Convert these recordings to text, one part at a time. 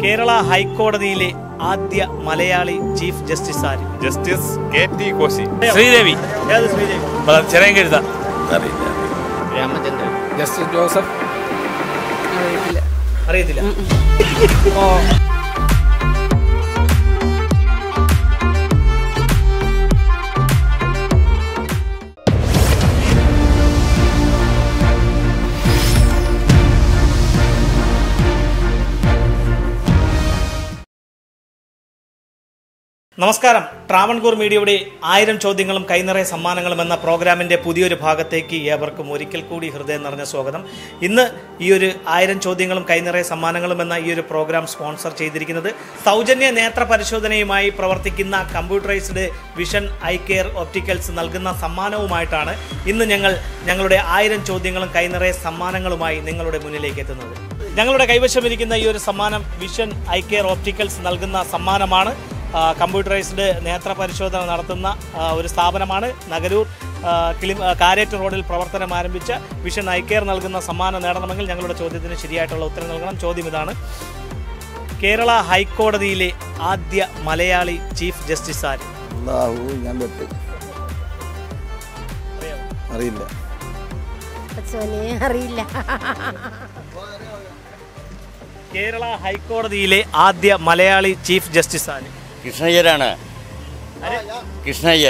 കേരള ഹൈക്കോടതിയിലെ ആദ്യ Malayali chief justice ആര് justice K T Koshy Sridevi ഏത് ശ്രീദേവി ചിറയൻകരുത അറിയില്ല രാമചന്ദ്രൻ ജസ്റ്റിസ് ജോസഫ് അറിയത്തില്ല നമസ്കാരം ട്രാവൺകൂർ മീഡിയയുടെ ആയിരം ചോദ്യങ്ങളും കൈനിറയ സമ്മാനങ്ങളും എന്ന പ്രോഗ്രാമിന്റെ പുതിയൊരു ഭാഗത്തേക്ക് ഏവർക്കും ഒരിക്കൽ കൂടി ഹൃദയം നിറഞ്ഞ സ്വാഗതം ഇന്ന് ഈ ഒരു ആയിരം ചോദ്യങ്ങളും കൈനിറയ സമ്മാനങ്ങളും എന്ന ഈ ഒരു പ്രോഗ്രാം സ്പോൺസർ ചെയ്തിരിക്കുന്നത് സൗജന്യ നേത്ര പരിശോധനയുമായി പ്രവർത്തിക്കുന്ന computerised vision eye care opticals നൽകുന്ന സമ്മാനവുമായിട്ടാണ് ഇന്ന് ഞങ്ങൾ ഞങ്ങളുടെ ആയിരം ചോദ്യങ്ങളും കൈനിറയ സമ്മാനങ്ങളുമായി നിങ്ങളുടെ മുന്നിലേക്ക് എത്തുന്നത് ഞങ്ങളുടെ കൈവശമിരിക്കുന്ന ഈ ഒരു സമ്മാനം വിഷൻ ഐ കെയർ ഓപ്റ്റിക്കൽസ് നൽകുന്ന സമ്മാനമാണ് ആ, കമ്പ്യൂട്ടറൈസ്ഡ് നേത്ര പരിശോധന നടത്തുന്ന ആ, ഒരു സ്ഥാപനമാണ് നഗരൂർ ആ, കിളി ആ, കാരേറ്റ് റോഡിൽ പ്രവർത്തനം ആരംഭിച്ച വിഷൻ ഐ കെയർ നൽകുന്ന സമ്മാനം നേടണമെങ്കിൽ ഞങ്ങളുടെ ചോദ്യത്തിന് ശരിയായിട്ടുള്ള ഉത്തരം നൽകണം ചോദ്യം ഇതാണ് കേരള ഹൈക്കോടതിയിലെ ആദ്യ മലയാളി ചീഫ് ജസ്റ്റിസ് ആര് അല്ലാഹു ഞാൻ പെട്ട് അറിയില്ല പച്ചോനെ അറിയില്ല കേരള ഹൈക്കോടതിയിലെ ആദ്യ മലയാളി ചീഫ് ജസ്റ്റിസ് ആര് കൃഷ്ണയ്യരാണ് കൃഷ്ണയ്യർ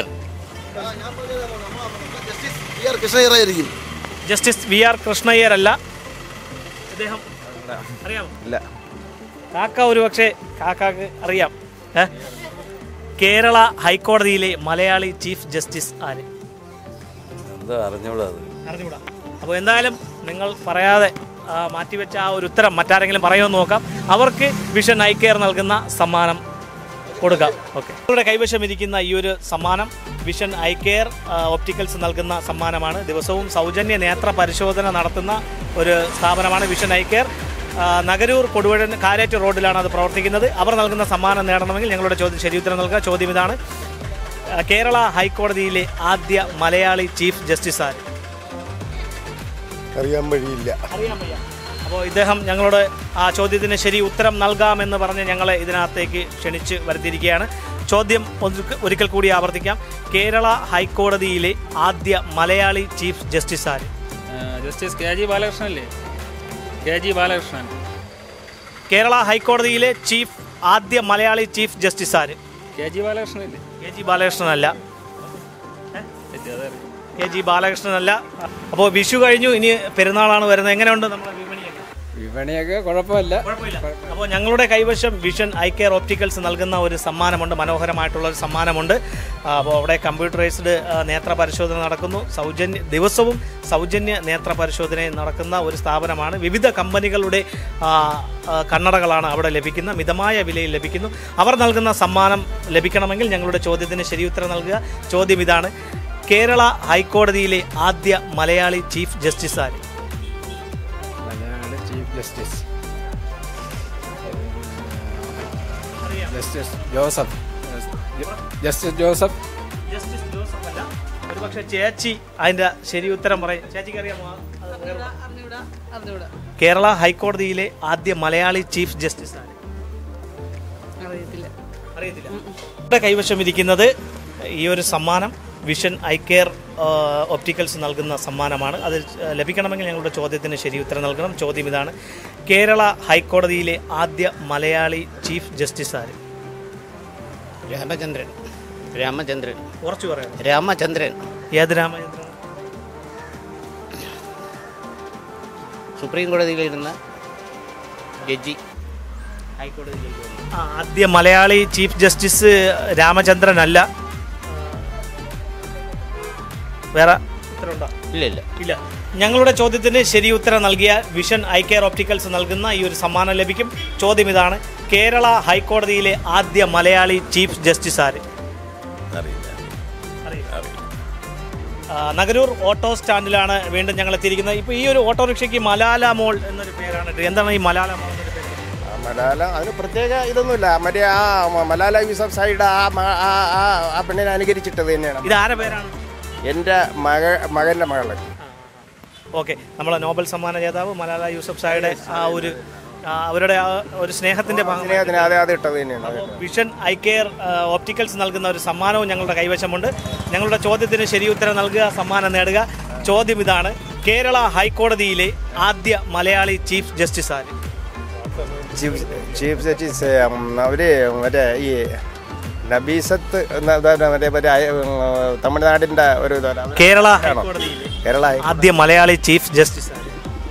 കൃഷ്ണയ്യറായിരിക്കും ജസ്റ്റിസ് വി ആർ കൃഷ്ണയ്യർ അല്ല അദ്ദേഹം അറിയാമോ ഇല്ല കാക്ക ഒരു പക്ഷേ കാക്കാക്ക് അറിയാം ഏ? കേരള ഹൈക്കോടതിയിലെ മലയാളി ചീഫ് ജസ്റ്റിസ് ആര് എന്താ അറിഞ്ഞൂടാ അത് അറിഞ്ഞുകൂടാ അപ്പോൾ എന്തായാലും നിങ്ങൾ പറയാതെ ആ, മാറ്റിവെച്ച ആ ഒരു ഉത്തരം മറ്റാരെങ്കിലും പറയുമെന്ന് നോക്കാം അവർക്ക് വിഷൻ ഐ കെയർ നൽകുന്ന സമ്മാനം കൊടുക്കാം ഓക്കെ നിങ്ങളുടെ കൈവശം ഇരിക്കുന്ന ഈ ഒരു സമ്മാനം വിഷൻ ഐ കെയർ ഒപ്റ്റിക്കൽസ് നൽകുന്ന സമ്മാനമാണ് ദിവസവും സൗജന്യ നേത്ര പരിശോധന നടത്തുന്ന ഒരു സ്ഥാപനമാണ് വിഷൻ ഐ കെയർ ആ, നഗരൂർ കൊടുവഴൻ കാരേറ്റ് റോഡിലാണ് അത് പ്രവർത്തിക്കുന്നത് അവർ നൽകുന്ന സമ്മാനം നേടണമെങ്കിൽ ഞങ്ങളുടെ ചോദ്യം ശരി ഉത്തരം നൽകുക ചോദ്യം ഇതാണ് ആ, കേരള ഹൈക്കോടതിയിലെ ആദ്യ മലയാളി ചീഫ് ജസ്റ്റിസ് ആര് അറിയാൻ വഴിയില്ല അറിയാൻ വയ്യ അപ്പോൾ ഇദ്ദേഹം ഞങ്ങളോട് ആ ചോദ്യത്തിന് ശരി ഉത്തരം നൽകാമെന്ന് പറഞ്ഞ് ഞങ്ങളെ ഇതിനകത്തേക്ക് ക്ഷണിച്ച് വരുത്തിയിരിക്കുകയാണ് ചോദ്യം ഒരിക്ക- ഒരിക്കൽ കൂടി ആവർത്തിക്കാം കേരള ഹൈക്കോടതിയിലെ ആദ്യ മലയാളി ചീഫ് ജസ്റ്റിസ് ആര് ജസ്റ്റിസ് കെ ജി ബാലകൃഷ്ണൻ അല്ലേ കെ ജി ബാലകൃഷ്ണൻ കേരള ഹൈക്കോടതിയിലെ ചീഫ് ആദ്യ മലയാളി ചീഫ് ജസ്റ്റിസ് ആര് കെ ജി ബാലകൃഷ്ണൻ അല്ലേ കെ ജി ബാലകൃഷ്ണൻ അല്ല തെറ്റി അതറിയാം കെ ജി ബാലകൃഷ്ണൻ അല്ല അപ്പോൾ വിഷു കഴിഞ്ഞു ഇനി പെരുന്നാളാണ് വരുന്നത് എങ്ങനെയുണ്ട് നമ്മുടെ വിപണിയൊക്കെ വിപണിയൊക്കെ കുഴപ്പമില്ല കുഴപ്പമില്ല അപ്പോൾ ഞങ്ങളുടെ കൈവശം വിഷൻ ഐ കെയർ ഓപ്റ്റിക്കൽസ് നൽകുന്ന ഒരു സമ്മാനമുണ്ട് മനോഹരമായിട്ടുള്ള ഒരു സമ്മാനമുണ്ട് ആ, അപ്പോൾ അവിടെ കമ്പ്യൂട്ടറൈസ്ഡ് ആ, നേത്ര പരിശോധന നടക്കുന്നു സൗജന്യ ദിവസവും സൗജന്യ നേത്ര പരിശോധന നടക്കുന്ന ഒരു സ്ഥാപനമാണ് വിവിധ കമ്പനികളുടെ ആ, ആ, കണ്ണടകളാണ് അവിടെ ലഭിക്കുന്ന മിതമായ വിലയിൽ ലഭിക്കുന്നു അവർ നൽകുന്ന സമ്മാനം ലഭിക്കണമെങ്കിൽ ഞങ്ങളുടെ ചോദ്യത്തിന് ശരിയുത്തരം നൽകുക ചോദ്യം ഇതാണ് കേരള ഹൈക്കോടതിയിലെ ആദ്യ മലയാളി ചീഫ് ജസ്റ്റിസ് ആര് Malayali chief justice justice Joseph justice Joseph justice Joseph അല്ല ഒരു പക്ഷേ ചേച്ചി അതിന്റെ ശരി ഉത്തരം പറയും ചേച്ചിക്ക് അറിയാമോ കേരള ഹൈക്കോടതിയിലെ ആദ്യ മലയാളി ചീഫ് ജസ്റ്റിസ് ആണ് അറിയത്തില്ല അറിയത്തില്ല ഇവിടെ കൈവശം ഇരിക്കുന്നത് ഈ ഒരു സമ്മാനം വിഷൻ ഐ കെയർ ഒപ്റ്റിക്കൽസ് നൽകുന്ന സമ്മാനമാണ് അത് ലഭിക്കണമെങ്കിൽ ഞങ്ങളുടെ ചോദ്യത്തിന് ശരി ഉത്തരം നൽകണം ചോദ്യം ഇതാണ് കേരള ഹൈക്കോടതിയിലെ ആദ്യ മലയാളി ചീഫ് ജസ്റ്റിസ് ആര് രാമചന്ദ്രൻ രാമചന്ദ്രൻ കുറച്ച് പറയാം രാമചന്ദ്രൻ ഏത് രാമചന്ദ്രൻ സുപ്രീം കോടതിയിലിരുന്ന ജഡ്ജി ഹൈക്കോടതി ആ, ആദ്യ മലയാളി ചീഫ് ജസ്റ്റിസ് രാമചന്ദ്രൻ അല്ല വേറെ ഉത്തരവുണ്ടോ ഇല്ല ഇല്ല ഇല്ല ഞങ്ങളുടെ ചോദ്യത്തിന് ശരി ഉത്തരം നൽകിയ വിഷൻ ഐ കെയർ ഓപ്റ്റിക്കൽസ് നൽകുന്ന ഈ ഒരു സമ്മാനം ലഭിക്കും ചോദ്യം ഇതാണ് കേരള ഹൈക്കോടതിയിലെ ആദ്യ മലയാളി ചീഫ് ജസ്റ്റിസ് ആര് അറിയില്ല അറിയില്ല. അറിയില്ല ആ, നഗരൂർ ഓട്ടോ സ്റ്റാൻഡിലാണ് വീണ്ടും ഞങ്ങൾ എത്തിയിരിക്കുന്നത് ഇപ്പോൾ ഈ ഒരു ഓട്ടോറിക്ഷയ്ക്ക് മലാല മോൾ എന്നൊരു പേരാണ് ഇട്ടത്. എന്താണ് ഈ മലാല മോൾ എന്നൊരു പേര് മലാല അതിന് പ്രത്യേക ഇതൊന്നുമില്ല മറ്റേ ആ മ- മലാല യൂസഫ് സായിയുടെ ആ മ- ആ ആ- ആ പെണ്ണിനെ അനുകരിച്ചിട്ടത് തന്നെയാണ് ഇത് ആരുടെ പേരാണ് എൻ്റെ മക മകൻ്റെ മകള് ഓക്കെ നമ്മളെ നോബൽ സമ്മാന ജേതാവ് മലാല യൂസഫ് സായുടെ ആ ഒരു ആ, അവരുടെ ആ ഒരു സ്നേഹത്തിന്റെ ഭാഗമായി സ്നേഹത്തിന് അതെ അത് ഇട്ടത് തന്നെയാണ് അത് ഇട്ടത്. വിഷൻ ഐ കെയർ ഓപ്റ്റിക്കൽസ് നൽകുന്ന ഒരു സമ്മാനവും ഞങ്ങളുടെ കൈവശമുണ്ട് ഞങ്ങളുടെ ചോദ്യത്തിന് ശരി ഉത്തരം നൽകുക സമ്മാനം നേടുക ചോദ്യം ഇതാണ് കേരള ഹൈക്കോടതിയിലെ ആദ്യ മലയാളി ചീഫ് ജസ്റ്റിസ് ആര് ചീഫ് ചീഫ് ജസ്റ്റിസ് ഉം, അവര് മറ്റേ ഈ നബീസത്ത് എന്ന ഇതാണ് മറ്റേ മറ്റേ അയ- ഉം, തമിഴ്നാടിന്റെ ഒരു ഇതാണ്. അവര് കേരള ആണോ? ഹൈക്കോടതിയിലെ കേരള ഹൈ- ആദ്യ മലയാളി ചീഫ് ജസ്റ്റിസ് ആര്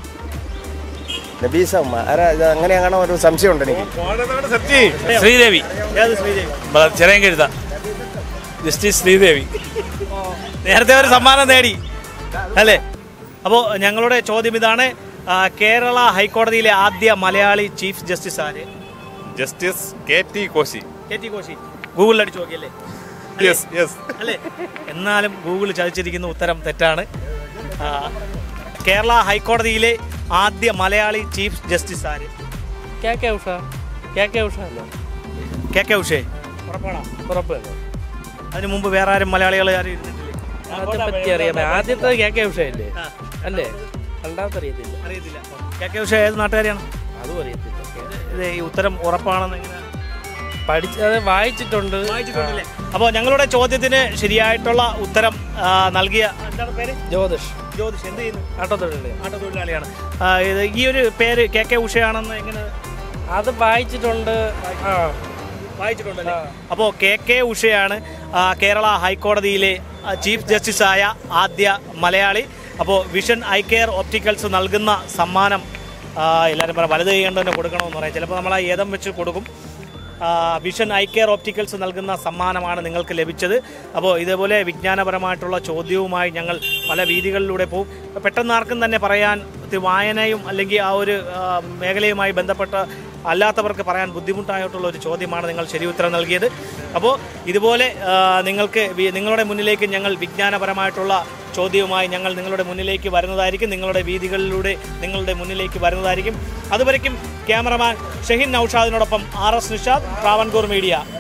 നബീസ ഉമ്മ. ആരാ ഇത് അങ്ങനെയാണോ ഒരു സംശയമുണ്ട് എനിക്ക് ശ്രീദേവി ഏത് ശ്രീദേവി ചെറിയ കഴുത ജസ്റ്റിസ് ശ്രീദേവി നേരത്തെ ഒരു സമ്മാനം നേടി അല്ലേ അപ്പോൾ ഞങ്ങളുടെ ചോദ്യം ഇതാണ് ആ, കേരള ഹൈക്കോടതിയിലെ ആദ്യ മലയാളി ചീഫ് ജസ്റ്റിസ് ആര് justice K T Koshy K T Koshy ഗൂഗിളിൽ അടിച്ചു നോക്കിയല്ലേ യെസ് യെസ് അല്ലേ എന്നാലും ഗൂഗിൾ ചതിച്ചിരിക്കുന്ന ഉത്തരം തെറ്റാണ് ആ, കേരള ഹൈക്കോടതിയിലെ ആദ്യ മലയാളി ചീഫ് ജസ്റ്റിസ് ആര് K K Usha K K Usha അല്ലേ കെ കെ ഉഷേ ഉറപ്പാണോ ഉറപ്പ് അതിനു മുമ്പ് വേറെ ആരും മലയാളികൾ ആരും ഇരുന്നിട്ടില്ലേ അതിനെ പറ്റി അറിയാം ആദ്യത്തെ കെ കെ ഉഷ അല്ലേ ആ. അല്ലേ രണ്ടാമത്തെ അറിയത്തില്ല അറിയത്തില്ല കെ കെ ഉഷ ഏത് നാട്ടുകാരിയാണ് അതും അറിയത്തില്ല ഇത് ഈ ഉത്തരം ഉറപ്പാണെന്ന് എങ്ങനെ പഠിച്ച് അത് വായിച്ചിട്ടുണ്ട് വായിച്ചിട്ടുണ്ടല്ലേ അപ്പോൾ ഞങ്ങളുടെ ചോദ്യത്തിന് ശരിയായിട്ടുള്ള ഉത്തരം ആ, നൽകിയ എന്താണ് പേര് ജ്യോതിഷ് ജ്യോതിഷ് എന്ത് ചെയ്യുന്നു ആട്ടത്തൊഴിലാളി ആട്ടത്തൊഴിലാളിയാണ് ആ, ഇത് ഈ ഒരു പേര് കെ കെ ഉഷയാണെന്ന് എങ്ങനെ അത് വായിച്ചിട്ടുണ്ട് ആ വായിച്ചിട്ടുണ്ടല്ലേ അപ്പോൾ കെ കെ ഉഷയാണ് ആ, കേരള ഹൈക്കോടതിയിലെ ആ, ചീഫ് ജസ്റ്റിസായ ആദ്യ മലയാളി അപ്പോൾ വിഷൻ ഐ കെയർ ഓപ്റ്റിക്കൽസ് നൽകുന്ന സമ്മാനം ആ, എല്ലാവരും പറ വലത് കൈ കൊണ്ട് തന്നെ കൊടുക്കണമെന്ന് പറയാം ചിലപ്പോൾ നമ്മൾ ആ ഏതം വെച്ച് കൊടുക്കും ആ, വിഷൻ ഐ കെയർ ഓപ്റ്റിക്കൽസ് നൽകുന്ന സമ്മാനമാണ് നിങ്ങൾക്ക് ലഭിച്ചത് അപ്പോൾ ഇതേപോലെ വിജ്ഞാനപരമായിട്ടുള്ള ചോദ്യവുമായി ഞങ്ങൾ പല വീതികളിലൂടെ പോകും പെട്ടെന്ന് ആർക്കും തന്നെ പറയാൻ ഇത് വായനയും അല്ലെങ്കിൽ ആ ഒരു ആ, മേഖലയുമായി ബന്ധപ്പെട്ട അല്ലാത്തവർക്ക് പറയാൻ ബുദ്ധിമുട്ടായിട്ടുള്ള ഒരു ചോദ്യമാണ് നിങ്ങൾ ശരി ഉത്തരം നൽകിയത് അപ്പോൾ ഇതുപോലെ ആ, നിങ്ങൾക്ക് വി- നിങ്ങളുടെ മുന്നിലേക്ക് ഞങ്ങൾ വിജ്ഞാനപരമായിട്ടുള്ള ചോദ്യവുമായി ഞങ്ങൾ നിങ്ങളുടെ മുന്നിലേക്ക് വരുന്നതായിരിക്കും നിങ്ങളുടെ വീതികളിലൂടെ നിങ്ങളുടെ മുന്നിലേക്ക് വരുന്നതായിരിക്കും അതുവരയ്ക്കും ക്യാമറമാൻ ഷഹീൻ നൌഷാദിനോടൊപ്പം R S Nishad Travancore media